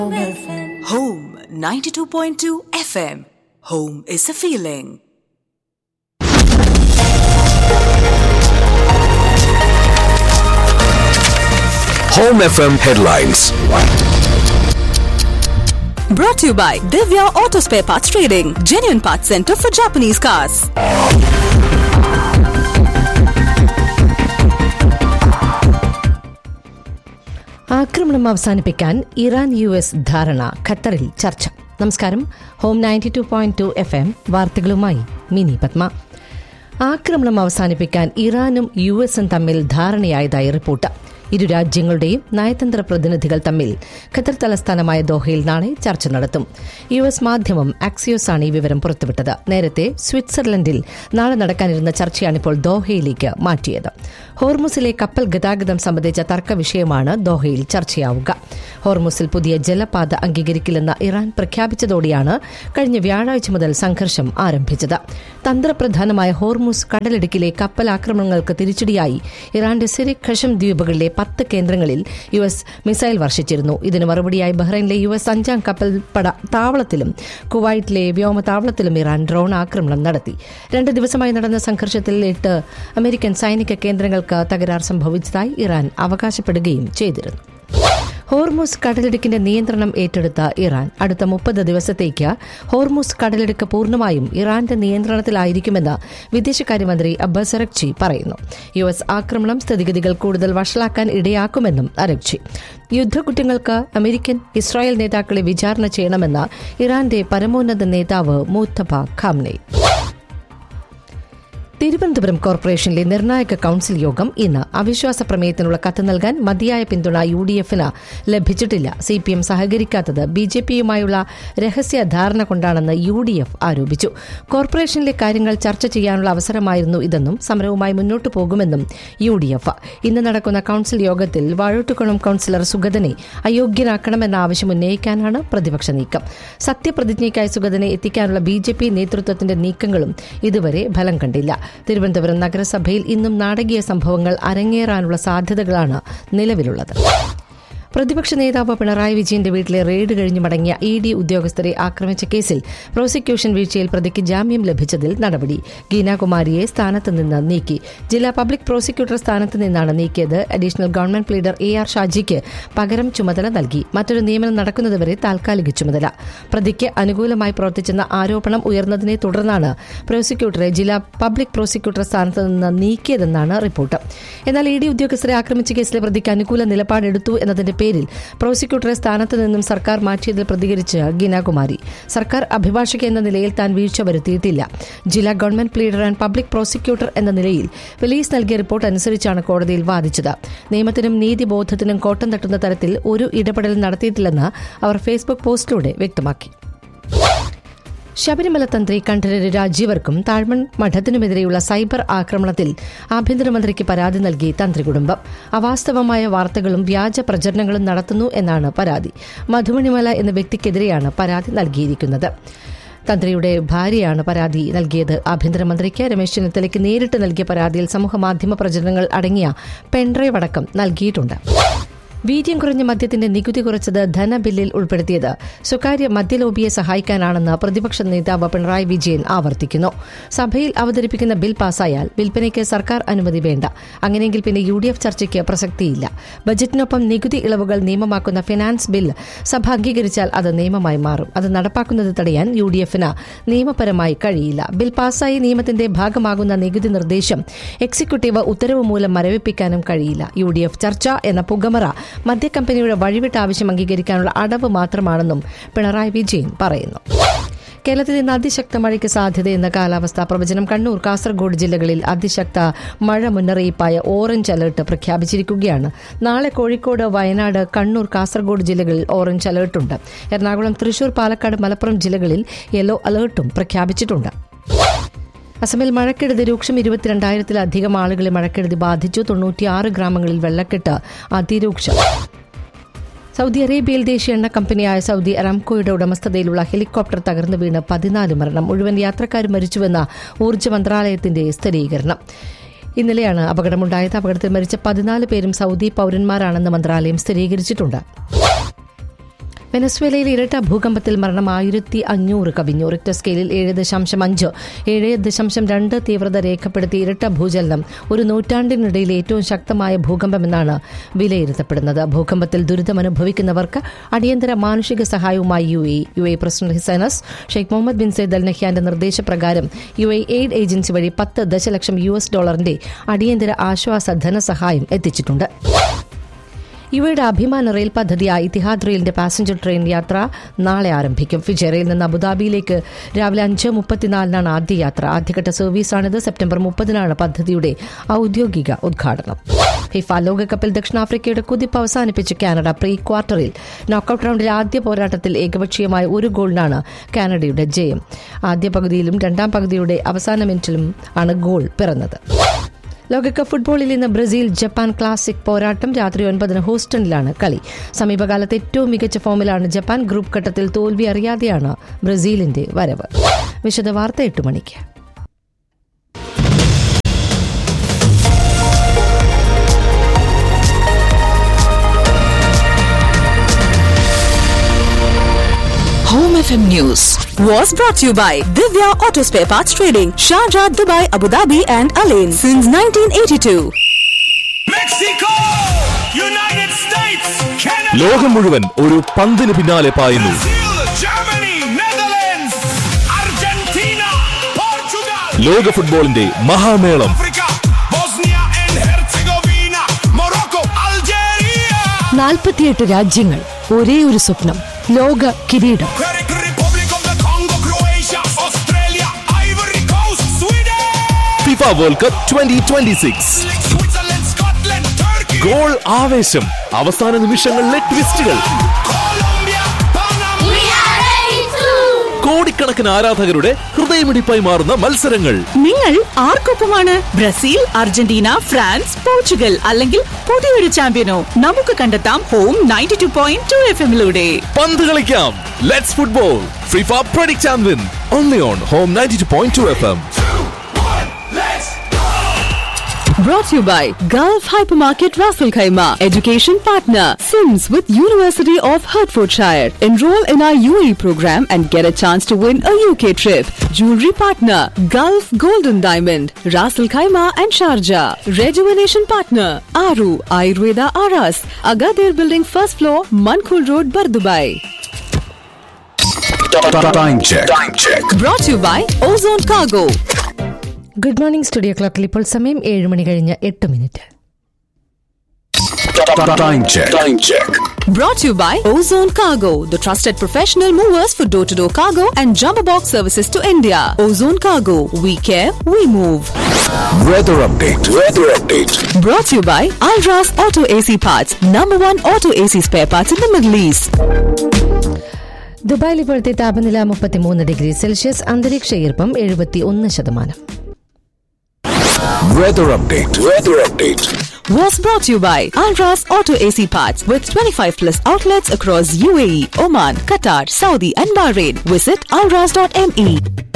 Home 92.2 FM. Home is a feeling. Home FM headlines. Brought to you by Divya Auto Spare Parts Trading, genuine parts center for Japanese cars. ആക്രമണം അവസാനിപ്പിക്കാൻ Iran U S ധാരണ ഖത്തറിൽ ചർച്ച നമസ്കാരം home ninety two point two F M വാർത്തകളുമായി മിനി പത്മ ആക്രമണം അവസാനിപ്പിക്കാൻ ഇറാനും യു എസും തമ്മിൽ ധാരണയായതായി റിപ്പോർട്ട് ഇരു രാജ്യങ്ങളുടെയും നയതന്ത്ര പ്രതിനിധികൾ തമ്മിൽ ഖത്തർ തലസ്ഥാനമായ ദോഹയിൽ നാളെ ചർച്ച നടത്തും യു എസ് മാധ്യമം ആക്സിയോസ് ആണ് ഈ വിവരം പുറത്തുവിട്ടത് നേരത്തെ സ്വിറ്റ്സർലൻഡിൽ നാളെ നടക്കാനിരുന്ന ചർച്ചയാണിപ്പോൾ ദോഹയിലേക്ക് മാറ്റിയത് ഹോർമുസിലെ കപ്പൽ ഗതാഗതം സംബന്ധിച്ച തർക്ക വിഷയമാണ് ദോഹയിൽ ചർച്ചയാവുക ഹോർമുസിൽ പുതിയ ജലപാത അംഗീകരിക്കില്ലെന്ന് ഇറാൻ പ്രഖ്യാപിച്ചതോടെയാണ് കഴിഞ്ഞ വ്യാഴാഴ്ച മുതൽ സംഘർഷം ആരംഭിച്ചത് തന്ത്രപ്രധാനമായ ഹോർമുസ് കടലിടുക്കിലെ കപ്പൽ ആക്രമണങ്ങൾക്ക് തിരിച്ചടിയായി ഇറാന്റെ സിറിക് ഖഷം ദ്വീപുകളിലെ പത്ത് കേന്ദ്രങ്ങളിൽ യു എസ് മിസൈൽ വർഷിച്ചിരുന്നു ഇതിന് മറുപടിയായി ബഹ്റൈനിലെ യു എസ് അഞ്ചാം കപ്പൽപ്പട താവളത്തിലും കുവൈറ്റിലെ വ്യോമതാവളത്തിലും ഇറാൻ ഡ്രോൺ ആക്രമണം നടത്തി രണ്ട് ദിവസമായി നടന്ന സംഘർഷത്തിൽ എട്ട് അമേരിക്കൻ സൈനിക കേന്ദ്രങ്ങൾക്ക് തകരാർ സംഭവിച്ചതായി ഇറാൻ അവകാശപ്പെടുകയും ചെയ്തിരുന്നു ഹോർമുസ് കടലിടുക്കിന്റെ നിയന്ത്രണം ഏറ്റെടുത്ത ഇറാൻ അടുത്ത മുപ്പത് ദിവസത്തേക്ക് ഹോർമുസ് കടലിടുക്ക് പൂർണ്ണമായും ഇറാന്റെ നിയന്ത്രണത്തിലായിരിക്കുമെന്ന് വിദേശകാര്യമന്ത്രി അബ്ബാസ് അറക്ചി പറയുന്നു യു എസ് ആക്രമണം സ്ഥിതിഗതികൾ കൂടുതൽ വഷളാക്കാൻ ഇടയാക്കുമെന്നും അറക്ചി യുദ്ധക്കുറ്റങ്ങൾക്ക് അമേരിക്കൻ ഇസ്രായേൽ നേതാക്കളെ വിചാരണ ചെയ്യണമെന്ന് ഇറാന്റെ പരമോന്നത നേതാവ് മൂത്തബ ഖാംനെ തിരുവനന്തപുരം കോർപ്പറേഷനിലെ നിർണായക കൌൺസിൽ യോഗം ഇന്ന് അവിശ്വാസ പ്രമേയത്തിനുള്ള കത്ത് നൽകാൻ മതിയായ പിന്തുണ യു ഡി എഫിന് ലഭിച്ചിട്ടില്ല സി പി എം സഹകരിക്കാത്തത് ബി ജെ പിയുമായുള്ള രഹസ്യ ധാരണ കൊണ്ടാണെന്ന് യു ഡി എഫ് ആരോപിച്ചു കോർപ്പറേഷനിലെ കാര്യങ്ങൾ ചർച്ച ചെയ്യാനുള്ള അവസരമായിരുന്നു ഇതെന്നും സമരവുമായി മുന്നോട്ടു പോകുമെന്നും യു ഡി എഫ് ഇന്ന് നടക്കുന്ന കൌൺസിൽ യോഗത്തിൽ വാഴോട്ടുകുളം കൌൺസിലർ സുഗതനെ അയോഗ്യനാക്കണമെന്ന ആവശ്യം ഉന്നയിക്കാനാണ് പ്രതിപക്ഷ നീക്കം സത്യപ്രതിജ്ഞയ്ക്കായി സുഗതനെ എത്തിക്കാനുള്ള ബി ജെ പി നേതൃത്വത്തിന്റെ നീക്കങ്ങളും ഇതുവരെ ഫലം കണ്ടില്ല തിരുവനന്തപുരം നഗരസഭയിൽ ഇന്നും നാടകീയ സംഭവങ്ങൾ അരങ്ങേറാനുള്ള സാധ്യതകളാണ് നിലവിലുള്ളത് പ്രതിപക്ഷ നേതാവ് പിണറായി വിജയന്റെ വീട്ടിലെ റെയ്ഡ് കഴിഞ്ഞ് മടങ്ങിയ ഇ ഡി ഉദ്യോഗസ്ഥരെ ആക്രമിച്ച കേസിൽ പ്രോസിക്യൂഷൻ വീഴ്ചയിൽ പ്രതിക്ക് ജാമ്യം ലഭിച്ചതിൽ നടപടി ഗീനാകുമാരിയെ സ്ഥാനത്ത് നിന്ന് നീക്കി ജില്ലാ പബ്ലിക് പ്രോസിക്യൂട്ടർ സ്ഥാനത്ത് നിന്നാണ് നീക്കിയത് additional government pleader A R ഷാജിക്ക് പകരം ചുമതല നൽകി മറ്റൊരു നിയമനം നടക്കുന്നതുവരെ താൽക്കാലിക ചുമതല പ്രതിക്ക് അനുകൂലമായി പ്രവർത്തിച്ചെന്ന ആരോപണം ഉയർന്നതിനെ തുടർന്നാണ് പ്രോസിക്യൂട്ടറെ ജില്ലാ പബ്ലിക് പ്രോസിക്യൂട്ടർ സ്ഥാനത്ത് നിന്ന് നീക്കിയതെന്നാണ് റിപ്പോർട്ട് എന്നാൽ ഇ ഡി ഉദ്യോഗസ്ഥരെ ആക്രമിച്ച കേസിലെ പ്രതിക്ക് അനുകൂല നിലപാടെടുത്തു എന്നതിന്റെ പേരിൽ പ്രോസിക്യൂട്ടറെ സ്ഥാനത്ത് നിന്നും സർക്കാർ മാറ്റിയതിൽ പ്രതികരിച്ച് ഗീനാകുമാരി സർക്കാർ അഭിഭാഷക എന്ന നിലയിൽ താൻ വീഴ്ച വരുത്തിയിട്ടില്ല ജില്ലാ government pleader and public prosecutor എന്ന നിലയിൽ പോലീസ് നൽകിയ റിപ്പോർട്ട് അനുസരിച്ചാണ് കോടതിയിൽ വാദിച്ചത് നിയമത്തിനും നീതിബോധത്തിനും കോട്ടം തട്ടുന്ന തരത്തിൽ ഒരു ഇടപെടൽ നടത്തിയിട്ടില്ലെന്ന് അവർ ഫേസ്ബുക്ക് പോസ്റ്റിലൂടെ വ്യക്തമാക്കി ശബരിമല തന്ത്രി കണ്ഠരര് രാജീവർക്കും താഴ്മൺ മഠത്തിനുമെതിരെയുള്ള സൈബർ ആക്രമണത്തിൽ ആഭ്യന്തരമന്ത്രിക്ക് പരാതി നൽകി തന്ത്രി കുടുംബം അവാസ്തവമായ വാർത്തകളും വ്യാജ പ്രചരണങ്ങളും നടത്തുന്നു എന്നാണ് പരാതി മധുമണിമല എന്ന വ്യക്തിക്കെതിരെയാണ് പരാതി നൽകിയിരിക്കുന്നത് തന്ത്രിയുടെ ഭാര്യയാണ് പരാതി നൽകിയത് ആഭ്യന്തരമന്ത്രിക്ക് രമേശ് ചെന്നിത്തലയ്ക്ക് നേരിട്ട് നൽകിയ പരാതിയിൽ സമൂഹമാധ്യമ പ്രചരണങ്ങൾ അടങ്ങിയ പെൻഡ്രൈവ് അടക്കം നൽകിയിട്ടുണ്ട് വീര്യം കുറഞ്ഞ മദ്യത്തിന്റെ നികുതി കുറച്ചത് ധനബില്ലിൽ ഉൾപ്പെടുത്തിയത് സ്വകാര്യ മദ്യലോബിയെ സഹായിക്കാനാണെന്ന് പ്രതിപക്ഷ നേതാവ് പിണറായി വിജയൻ ആവർത്തിക്കുന്നു സഭയിൽ അവതരിപ്പിക്കുന്ന ബിൽ പാസായാൽ വിൽപ്പനയ്ക്ക് സർക്കാർ അനുമതി വേണ്ട അങ്ങനെയെങ്കിൽ പിന്നെ യു ഡി എഫ് ചർച്ചയ്ക്ക് പ്രസക്തിയില്ല ബജറ്റിനൊപ്പം നികുതി ഇളവുകൾ നിയമമാക്കുന്ന ഫിനാൻസ് ബിൽ സഭ അംഗീകരിച്ചാൽ അത് നിയമമായി മാറും അത് നടപ്പാക്കുന്നത് തടയാൻ യു ഡി എഫിന് നിയമപരമായി കഴിയില്ല ബിൽ പാസായി നിയമത്തിന്റെ ഭാഗമാകുന്ന നികുതി നിർദ്ദേശം എക്സിക്യൂട്ടീവ് ഉത്തരവ് മൂലം മരവിപ്പിക്കാനും കഴിയില്ല യു ഡി എഫ് ചർച്ച എന്ന പുകമറ മദ്യക്കമ്പനിയുടെ വഴിവിട്ട ആവശ്യം അംഗീകരിക്കാനുള്ള അടവ് മാത്രമാണെന്നും പിണറായി വിജയൻ പറയുന്നു കേരളത്തിൽ ഇന്ന് അതിശക്ത മഴയ്ക്ക് സാധ്യതയെന്ന കാലാവസ്ഥാ പ്രവചനം കണ്ണൂർ കാസർഗോഡ് ജില്ലകളിൽ അതിശക്ത മഴ മുന്നറിയിപ്പായ ഓറഞ്ച് അലർട്ട് പ്രഖ്യാപിച്ചിരിക്കുകയാണ് നാളെ കോഴിക്കോട് വയനാട് കണ്ണൂർ കാസർഗോഡ് ജില്ലകളിൽ ഓറഞ്ച് അലർട്ടുണ്ട് എറണാകുളം തൃശൂർ പാലക്കാട് മലപ്പുറം ജില്ലകളിൽ യെല്ലോ അലർട്ടും പ്രഖ്യാപിച്ചിട്ടുണ്ട് അസമിൽ മഴക്കെടുതി രൂക്ഷം ഇരുപത്തിരണ്ടായിരത്തിലധികം ആളുകളെ മഴക്കെടുതി ബാധിച്ചു തൊണ്ണൂറ്റിയാറ് ഗ്രാമങ്ങളിൽ വെള്ളക്കെട്ട് അതിരൂക്ഷം സൗദി അറേബ്യയിൽ ദേശീയ എണ്ണ കമ്പനിയായ സൗദി അറാംകോയുടെ ഉടമസ്ഥതയിലുള്ള ഹെലികോപ്റ്റർ തകർന്നു വീണ് പതിനാല് മരണം മുഴുവൻ യാത്രക്കാരും മരിച്ചുവെന്ന ഊർജ്ജ മന്ത്രാലയത്തിന്റെ സ്ഥിരീകരണം ഇന്നലെയാണ് അപകടമുണ്ടായത് അപകടത്തിൽ മരിച്ച പതിനാല് പേരും സൗദി പൌരന്മാരാണെന്ന് മന്ത്രാലയം സ്ഥിരീകരിച്ചിട്ടുണ്ട് വെനസ്വേലയിൽ ഇരട്ട ഭൂകമ്പത്തിൽ മരണം ആയിരത്തി അഞ്ഞൂറ് കവിഞ്ഞു റിക്ടർ സ്കെയിലിൽ ഏഴ് ദശാംശം അഞ്ച് ഏഴ് ദശാംശം രണ്ട് തീവ്രത രേഖപ്പെടുത്തിയ ഇരട്ട ഭൂചലനം ഒരു നൂറ്റാണ്ടിനിടയിൽ ഏറ്റവും ശക്തമായ ഭൂകമ്പമെന്നാണ് വിലയിരുത്തപ്പെടുന്നത് ഭൂകമ്പത്തിൽ ദുരിതമനുഭവിക്കുന്നവർക്ക് അടിയന്തര മാനുഷിക സഹായവുമായി U A U A president his highness Sheikh Mohammed bin Zayed Al നഹ്യാന്റെ നിർദ്ദേശപ്രകാരം യു എ എയ്ഡ് ഏജൻസി വഴി പത്ത് ദശലക്ഷം യു എസ് ഡോളറിന്റെ അടിയന്തര ആശ്വാസ ധനസഹായം എത്തിച്ചിട്ടുണ്ട് യുവയുടെ അഭിമാന റെയിൽ പദ്ധതിയായ ഇത്തിഹാദ് റെയിലിന്റെ പാസഞ്ചർ ട്രെയിൻ യാത്ര നാളെ ആരംഭിക്കും ഫിജറയിൽ നിന്ന് അബുദാബിയിലേക്ക് രാവിലെ അഞ്ച് മുപ്പത്തിനാലിനാണ് ആദ്യ യാത്ര ആദ്യഘട്ട സർവീസാണിത് സെപ്റ്റംബർ മുപ്പതിനാണ് പദ്ധതിയുടെ ഔദ്യോഗിക ഉദ്ഘാടനം ഫിഫ ലോകകപ്പിൽ ദക്ഷിണാഫ്രിക്കയുടെ കുതിപ്പ് അവസാനിപ്പിച്ച് കാനഡ പ്രീ ക്വാർട്ടറിൽ നോക്കൌട്ട് റൗണ്ടിലെ ആദ്യ പോരാട്ടത്തിൽ ഏകപക്ഷീയമായ ഒരു ഗോളിനാണ് കാനഡയുടെ ജയം ആദ്യ പകുതിയിലും രണ്ടാം പകുതിയുടെ അവസാന മിനിറ്റിലും ആണ് ഗോൾ പിറന്നത് ലോകകപ്പ് ഫുട്ബോളിൽ ഇന്ന് ബ്രസീൽ ജപ്പാൻ ക്ലാസിക് പോരാട്ടം രാത്രി ഒൻപതിന് ഹൂസ്റ്റണിലാണ് കളി സമീപകാലത്ത് ഏറ്റവും മികച്ച ഫോമിലാണ് ജപ്പാൻ ഗ്രൂപ്പ് ഘട്ടത്തിൽ തോൽവി അറിയാതെയാണ് ബ്രസീലിന്റെ വരവ് വിശദ വാർത്ത എട്ട് മണിക്ക് Home FM News was brought to you by Divya Auto Spare Parts Trading, Sharjah, Dubai, Abu Dhabi, and Alain since 1982. Mexico! United States! Canada! ലോകം മുഴുവൻ ഒരു പന്തിന് പിന്നാലെ പായുന്നു Brazil! Germany! Netherlands! Argentina! Portugal! ലോക ഫുട്ബോളിന്റെ മഹാമേളം Africa! Bosnia and Herzegovina! Morocco! Algeria! നാൽപ്പത്തിയെട്ട് രാജ്യങ്ങൾ ഒരേ ഒരു സ്വപ്നം ലോക കിരീടം Czech Republic of the Congo! Croatia! Australia! Ivory Coast! Sweden! FIFA world cup twenty twenty six Switzerland! Scotland! Turkey! Goal ആവേശം അവസാന നിമിഷങ്ങളിലെ ട്വിസ്റ്റുകൾ Colombia! Panama! കോടിക്കണക്കിന് ആരാധകരുടെ ഹൃദയമിടിപ്പായി മാറുന്ന മത്സരങ്ങൾ നിങ്ങൾ ആർക്കൊപ്പമാണ് ബ്രസീൽ അർജന്റീന ഫ്രാൻസ് പോർച്ചുഗൽ അല്ലെങ്കിൽ പുതിയൊരു ചാമ്പ്യനോ നമുക്ക് കണ്ടെത്താം home ninety two point two F എമ്മിലൂടെ പന്ത് കളിക്കാം let's football FIFA predict and win only on home ninety two point two F M Brought to you by Gulf Hypermarket Raffle Khaima, education partner, Sims with University of Hertfordshire. Enroll in our UAE program and get a chance to win a UK trip. Jewelry partner, Gulf Golden Diamond, Raffle Khaima and Sharjah. Rejuvenation partner, Aru Ayurveda Aras, Agadir Building first floor, Mankul Road, Bardubai. Time check. Time check. Brought to you by Ozone Cargo. Good morning studio ക്ലോക്കിൽ ഇപ്പോൾ സമയം ഏഴ് മണി കഴിഞ്ഞ് എട്ട് minute Time check. Time check. Brought to you by Ozone Cargo, the trusted professional movers for door to door cargo and jumbo box services to India. Ozone Cargo, we care, we move. Weather update. Weather update. Brought to you by Alras Auto AC Parts, number one auto AC spare parts in the Middle East. ദുബായിൽ ഇപ്പോഴത്തെ താപനില മുപ്പത്തിമൂന്ന് degree Celsius അന്തരീക്ഷ ഈർപ്പം എഴുപത്തി ഒന്ന് ശതമാനം Weather update. Weather update. Was brought to you by Alras Auto AC Parts with 25 plus outlets across UAE, Oman, Qatar, Saudi, and Bahrain. Visit alras.me.